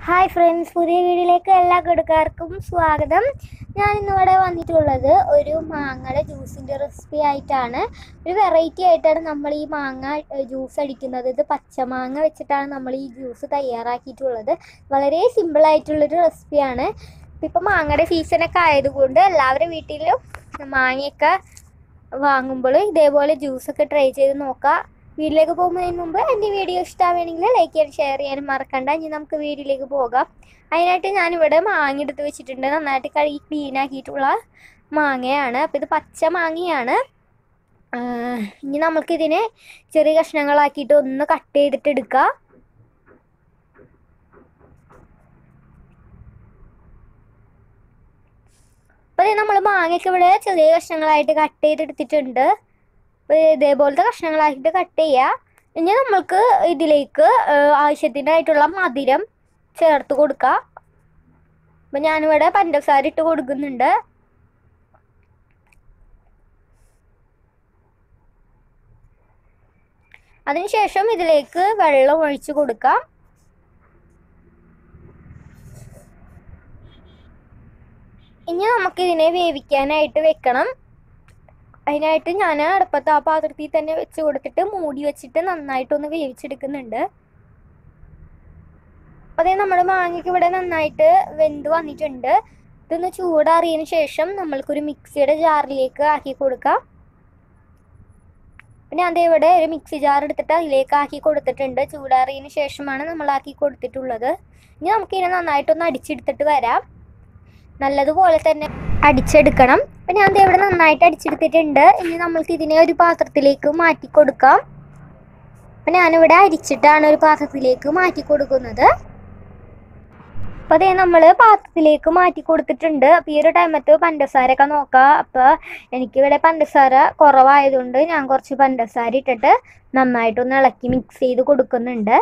hi friends പുതിയ വീഡിയോയിലേക്ക് എല്ലാ കൂട്ടുകാർക്കും സ്വാഗതം ഞാൻ ഇന്നിവിടെ വന്നിട്ടുള്ളത് ഒരു മാങ്ങയുടെ ജ്യൂസിൻ്റെ റെസിപ്പി ആയിട്ടാണ് ഒരു വെറൈറ്റി ആയിട്ടാണ് നമ്മൾ ഈ മാങ്ങ ജ്യൂസ് അടിക്കുന്നത് ഇത് പച്ചമാങ്ങ വെച്ചിട്ടാണ് നമ്മൾ ഈ ജ്യൂസ് തയ്യാറാക്കിയിട്ടുള്ളത് വളരെ സിമ്പിൾ ആയിട്ടുള്ളൊരു റെസിപ്പിയാണ് ഇപ്പം മാങ്ങയുടെ സീസണൊക്കെ ആയതുകൊണ്ട് എല്ലാവരുടെ വീട്ടിലും മാങ്ങയൊക്കെ വാങ്ങുമ്പോൾ ഇതേപോലെ ജ്യൂസൊക്കെ ട്രൈ ചെയ്ത് നോക്കുക വീട്ടിലേക്ക് പോകുന്നതിന് മുമ്പ് എൻ്റെ വീഡിയോ ഇഷ്ടമാണെങ്കിൽ ലൈക്ക് ചെയ്യാനും ഷെയർ ചെയ്യാനും മറക്കണ്ട ഇനി നമുക്ക് വീഡിയോയിലേക്ക് പോകാം അതിനായിട്ട് ഞാനിവിടെ മാങ്ങ എടുത്ത് വെച്ചിട്ടുണ്ട് നന്നായിട്ട് കഴുകി ക്ലീൻ ആക്കിയിട്ടുള്ള മാങ്ങയാണ് അപ്പോൾ ഇത് പച്ച മാങ്ങയാണ് ആഹ് ഇനി നമുക്കിതിനെ ചെറിയ കഷ്ണങ്ങളാക്കിയിട്ട് ഒന്ന് കട്ട് ചെയ്തിട്ട് എടുക്കാം അപ്പോൾ നമ്മൾ മാങ്ങയൊക്കെ ഇവിടെ ചെറിയ കഷ്ണങ്ങളായിട്ട് കട്ട് ചെയ്തെടുത്തിട്ടുണ്ട് അപ്പോൾ ഇതേപോലത്തെ കഷ്ണങ്ങളാക്കിയിട്ട് കട്ട് ചെയ്യുക ഇനി നമ്മൾക്ക് ഇതിലേക്ക് ഏഹ്, ആവശ്യത്തിനായിട്ടുള്ള മധുരം ചേർത്ത് കൊടുക്കുക അപ്പം ഞാനിവിടെ പഞ്ചസാര ഇട്ട് കൊടുക്കുന്നുണ്ട് അതിനുശേഷം ഇതിലേക്ക് വെള്ളം ഒഴിച്ച് കൊടുക്കാം ഇനി നമുക്കിതിനെ വേവിക്കാനായിട്ട് വെക്കണം അതിനായിട്ട് ഞാൻ അടുപ്പത്ത് ആ പാത്രത്തിൽ തന്നെ വെച്ച് കൊടുത്തിട്ട് മൂടി വെച്ചിട്ട് നന്നായിട്ടൊന്ന് വേവിച്ചെടുക്കുന്നുണ്ട് അപ്പോൾ അതേ നമ്മുടെ മാങ്ങയ്ക്ക് ഇവിടെ നന്നായിട്ട് വെന്ത് വന്നിട്ടുണ്ട് ഇതൊന്ന് ചൂടാറിയതിന് ശേഷം നമ്മൾക്കൊരു മിക്സിയുടെ ജാറിലേക്ക് ആക്കി കൊടുക്കാം പിന്നെ അതേ ഇവിടെ ഒരു മിക്സി ജാർ എടുത്തിട്ട് അതിലേക്ക് ആക്കി കൊടുത്തിട്ടുണ്ട് ചൂടാറിയതിന് ശേഷമാണ് നമ്മൾ ആക്കി കൊടുത്തിട്ടുള്ളത് ഇനി നമുക്കിതിനെ നന്നായിട്ടൊന്ന് അടിച്ചെടുത്തിട്ട് വരാം നല്ലതുപോലെ തന്നെ അടിച്ചെടുക്കണം അപ്പം ഞാൻ ദേ ഇവിടെ നന്നായിട്ട് അടിച്ചെടുത്തിട്ടുണ്ട് ഇനി നമ്മൾക്ക് ഇതിനെ ഒരു പാത്രത്തിലേക്ക് മാറ്റി കൊടുക്കാം അപ്പം ഞാനിവിടെ അരിച്ചിട്ടാണ് ഒരു പാത്രത്തിലേക്ക് മാറ്റി കൊടുക്കുന്നത് അപ്പോൾ അതേ നമ്മൾ പാത്രത്തിലേക്ക് മാറ്റി കൊടുത്തിട്ടുണ്ട് അപ്പോൾ ഈ ഒരു ടൈമത്ത് പഞ്ചസാരയൊക്കെ നോക്കാം അപ്പോൾ എനിക്കിവിടെ പഞ്ചസാര കുറവായതുകൊണ്ട് ഞാൻ കുറച്ച് പഞ്ചസാര ഇട്ടിട്ട് നന്നായിട്ടൊന്ന് ഇളക്കി മിക്സ് ചെയ്ത് കൊടുക്കുന്നുണ്ട്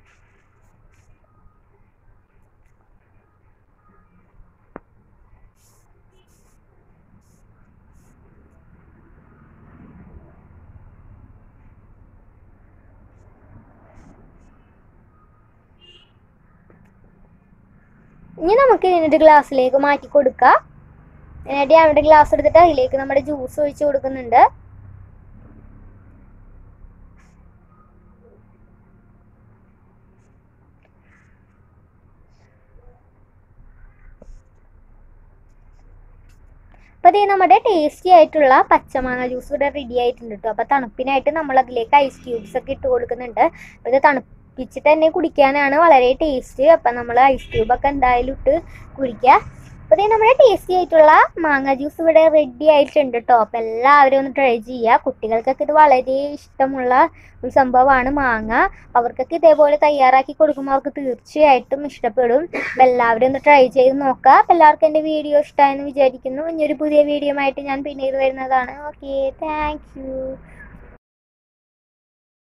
ഇനി നമുക്ക് ഇതിനൊരു ഗ്ലാസ്സിലേക്ക് മാറ്റി കൊടുക്കാം അതിനായിട്ട് ഞാൻ ഇവിടെ ഗ്ലാസ് എടുത്തിട്ട് അതിലേക്ക് നമ്മുടെ ജ്യൂസ് ഒഴിച്ച് കൊടുക്കുന്നുണ്ട് അപ്പോൾ ഇത് നമ്മുടെ ടേസ്റ്റി ആയിട്ടുള്ള പച്ചമാങ്ങ ജ്യൂസ് ഇവിടെ റെഡി ആയിട്ടുണ്ട് കേട്ടോ അപ്പോൾ തണുപ്പിനായിട്ട് നമ്മൾ അതിലേക്ക് ഐസ് ക്യൂബ്സ് ഒക്കെ ഇട്ട് കൊടുക്കുന്നുണ്ട് അപ്പോൾ ഇത് തണുപ്പിച്ചിട്ട് തന്നെ കുടിക്കാനാണ് വളരെ ടേസ്റ്റ് അപ്പം നമ്മൾ ഐസ് ക്യൂബൊക്കെ എന്തായാലും ഇട്ട് കുടിക്കുക അപ്പോൾ ഇത് നമ്മുടെ ടേസ്റ്റി ആയിട്ടുള്ള മാങ്ങ ജ്യൂസ് ഇവിടെ റെഡി ആയിട്ടുണ്ട് കേട്ടോ അപ്പോൾ എല്ലാവരും ഒന്ന് ട്രൈ ചെയ്യുക കുട്ടികൾക്കൊക്കെ ഇത് വളരെ ഇഷ്ടമുള്ള ഒരു സംഭവമാണ് മാങ്ങ അവർക്കൊക്കെ ഇതേപോലെ തയ്യാറാക്കി കൊടുക്കുമ്പോൾ അവർക്ക് തീർച്ചയായിട്ടും ഇഷ്ടപ്പെടും അപ്പോൾ എല്ലാവരും ഒന്ന് ട്രൈ ചെയ്ത് നോക്കുക അപ്പോൾ എല്ലാവർക്കും എൻ്റെ വീഡിയോ ഇഷ്ടമായെന്ന് വിചാരിക്കുന്നു ഇനിയൊരു പുതിയ വീഡിയോ ആയിട്ട് ഞാൻ പിന്നീട് വരുന്നതാണ് ഓക്കെ താങ്ക് യു